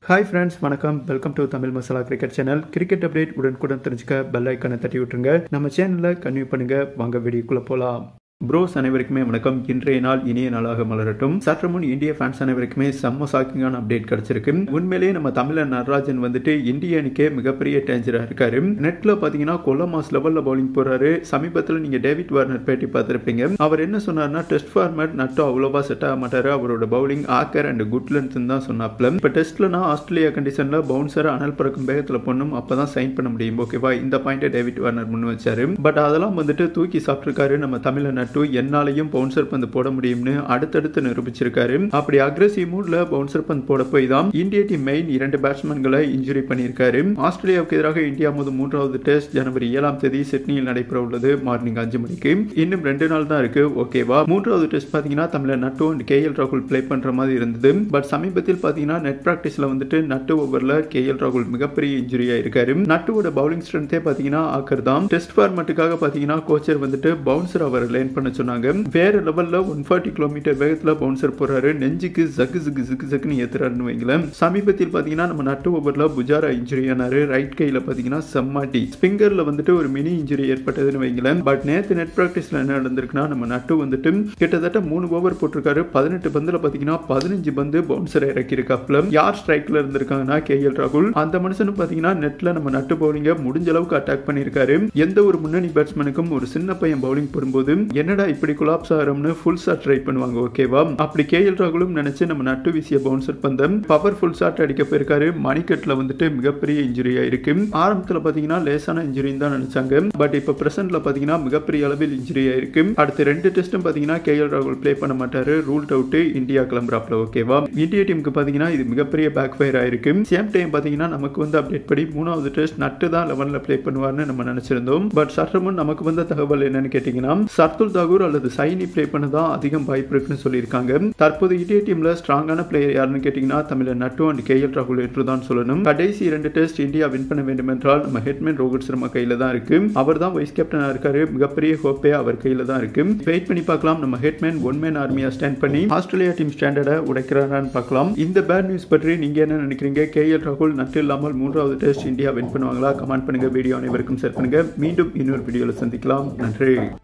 hi friends வணக்கம் welcome to Tamil Masala cricket channel cricket update உடனுக்குடன் தெரிஞ்சுக்க பெல் ஐக்கானை தட்டி விட்டுருங்க நம்ம சேனலில் கன்வியூ பண்ணுங்க வாங்க வீடியோக்குள்ள போகலாம் ப்ரோஸ் அனைவருக்குமே வணக்கம் இன்றைய நாள் இனிய நாளாக மலரட்டும் சற்று முன் இந்திய ஃபேன்ஸ் அனைவருக்குமே செம்ம ஷாக்கிங்கான அப்டேட் கிடைச்சிருக்கு உண்மையிலேயே நம்ம தமிழர் நடராஜன் வந்துட்டு இந்திய அணிக்கே மிகப்பெரிய டேஞ்சரா இருக்காரு நெட்ல பாத்தீங்கன்னா கொலமாஸ் லெவல்ல பவுலிங் போறாரு சமீபத்தில் நீங்க டேவிட் வார்னர் பேட்டி பார்த்திருப்பீங்க அவர் என்ன சொன்னார்னா டெஸ்ட் ஃபார்மேட் நட்டு அவ்வளோவா செட் ஆக மாட்டாரு அவரோட பவுலிங் ஆக்கர் அண்ட் குட் லென்த் தான் சொன்னாப்ல இப்ப டெஸ்ட்லனா ஆஸ்திரேலியா கண்டிஷன்ல பவுன்சர் அனல் பறக்கும் வேகத்துல பண்ணும் அப்பதான் சைன் பண்ண முடியும் ஓகேவா இந்த பாயிண்ட் டேவிட் வார்னர் முன் வச்சாரு பட் அதெல்லாம் வந்துட்டு தூக்கி சாப்பிட்டிருக்காரு நம்ம தமிழ நட்டு என்னாலையும் பவுன்சர் பந்து போட முடியும்னு அடுத்தடுத்து நிரூபிச்சிருக்காரு அப்படி அக்ரெசிவ் மூட்ல பவுன்சர் பந்து போட போய் தான் இந்திய டீம் மெயின் இரண்டு பேட்ஸ்மேன்களை இன்ஜுரி பண்ணியிருக்காரு ஆஸ்திரேலியாவுக்கு எதிராக இந்தியா முதல் மூன்றாவது டெஸ்ட் ஜனவரி ஏழாம் தேதி சிட்னியில் நடைபெற உள்ளது மார்னிங் அஞ்சு மணிக்கு இன்னும் ரெண்டு நாள் தான் இருக்கு ஓகேவா மூன்றாவது டெஸ்ட் பாத்தீங்கன்னா தமிழ நட்டு அண்ட் கே எல் ராகுல் பிளே பண்ற மாதிரி இருந்தது பட் சமீபத்தில் பாத்தீங்கன்னா நெட் பிராக்டிஸ்ல வந்துட்டு நட்டு ஓவர்ல கே எல் ராகுல் மிகப்பெரிய இன்ஜுரியா இருக்காரு நட்டுவோட பவுலிங் ஸ்ட்ரென்த்தே பாத்தீங்கன்னா ஆக்கர் தான் டெஸ்ட் ஃபார்மேட்டுக்காக பாத்தீங்கன்னா கோச்சர் வந்துட்டு பவுன்சர் அவர் லேன் பண்ண சொன்னாங்க வேற லெவல்ல ஒன் ஃபார்ட்டி கிலோமீட்டர் வேகத்துல பவுன்சர் போறாரு நெஞ்சுக்கு ஜக்கு ஜக்கு ஜக்கு ஜக்குன்னு ஏத்துறாருன்னு வைங்களேன் சமீபத்தில் பாத்தீங்கன்னா நம்ம நட்டு ஓவர்ல புஜாரா இன்ஜுரி ஆனாரு ரைட் கையில பாத்தீங்கன்னா செம்மாட்டி ஸ்பிங்கர்ல வந்துட்டு ஒரு மினி இன்ஜுரி ஏற்பட்டதுன்னு வைங்களேன் பட் நேத்து நெட் பிராக்டிஸ்ல என்ன நடந்திருக்குன்னா நம்ம நட்டு வந்துட்டு கிட்டத்தட்ட மூணு ஓவர் போட்டிருக்காரு பதினெட்டு பந்துல பாத்தீங்கன்னா பதினஞ்சு பந்து பவுன்சர் இறக்கி இருக்காப்ல யார் ஸ்ட்ரைக்ல இருந்திருக்காங்கன்னா கே எல் ராகுல் அந்த மனுஷனும் பாத்தீங்கன்னா நெட்ல நம்ம நட்டு பவுலிங்க முடிஞ்ச அளவுக்கு அட்டாக் பண்ணிருக்காரு எந்த ஒரு முன்னணி பேட்ஸ்மேனுக்கும் ஒரு சின்ன பையன் பவுலிங் போடும்போது என்னடா இப்படி குலாப்ஸ் ஆகிறோம்னு ஃபுல் ஷாட் ட்ரை பண்ணுவாங்க ஓகேவா அப்படி கே எல் ராகுலும் நினைச்சு நம்ம நட்டு வீசிய பவுன்சர் பந்தம் பவர் ஃபுல் ஷாட் அடிக்க போயிருக்காரு மணிக்கட்டில் வந்துட்டு மிகப்பெரிய இன்ஜுரியா இருக்கு ஆரம்பத்துல பாத்தீங்கன்னா லேசான இன்ஜுரின்னு தான் நினைச்சாங்க பட் இப்ப பிரசன்ட்ல பாத்தீங்கன்னா மிகப்பெரிய அளவில் இன்ஜுரியா இருக்கு அடுத்த ரெண்டு டெஸ்ட்டும் பாத்தீங்கன்னா கே எல் ராகுல் பிளே பண்ண மாட்டாரு ரூல்ட் அவுட் இந்தியா கிளம்புறாப்ல ஓகேவா இந்திய டீமுக்கு பாத்தீங்கன்னா இது மிகப்பெரிய பேக் ஃபயர் ஆயிருக்கு சேம் டைம் பாத்தீங்கன்னா நமக்கு வந்து அப்டேட் படி மூணாவது டெஸ்ட் நட்டு தான் லெவன்ல பிளே பண்ணுவார்னு நம்ம நினைச்சிருந்தோம் பட் சற்று முன் நமக்கு வந்த தகவல் என்னன்னு கேட்டீங்கன்னா சர்துல் தாகூர் அல்லது சைனி பிளே பண்ண தான் அதிகம் வாய்ப்பு இருக்குன்னு சொல்லியிருக்காங்க தற்போது இந்திய டீம்ல ஸ்ட்ராங்கான பிளேயர் யாருன்னு கேட்டீங்கன்னா தமிழர் நட்டு அண்ட் கே எல் ராகுல் என்று தான் சொல்லணும் கடைசி இரண்டு டெஸ்ட் இந்தியா வின் பண்ண வேண்டும் என்றால் நம்ம ஹெட்மேன் ரோஹித் சர்மா கையில தான் இருக்கு அவர் தான் வைஸ் கேப்டனா இருக்காரு மிகப்பெரிய ஹோப்பே அவர் கையில தான் இருக்கு வெயிட் பண்ணி பார்க்கலாம் நம்ம ஹெட்மேன் ஒன் மேன் ஆர்மியா ஸ்டாண்ட் பண்ணி ஆஸ்திரேலியா டீம் ஸ்டாண்டர்டை உடைக்கிறாரான்னு பார்க்கலாம் இந்த பேட் நியூஸ் பற்றி நீங்க என்ன நினைக்கிறீங்க கே எல் ராகுல் நட்டு இல்லாமல் மூன்றாவது டெஸ்ட் இந்தியா வின் பண்ணுவாங்களா கமெண்ட் பண்ணுங்க வீடியோ அனைவருக்கும் ஷேர் பண்ணுங்க மீண்டும் இன்னொரு வீடியோவில் சந்திக்கலாம் நன்றி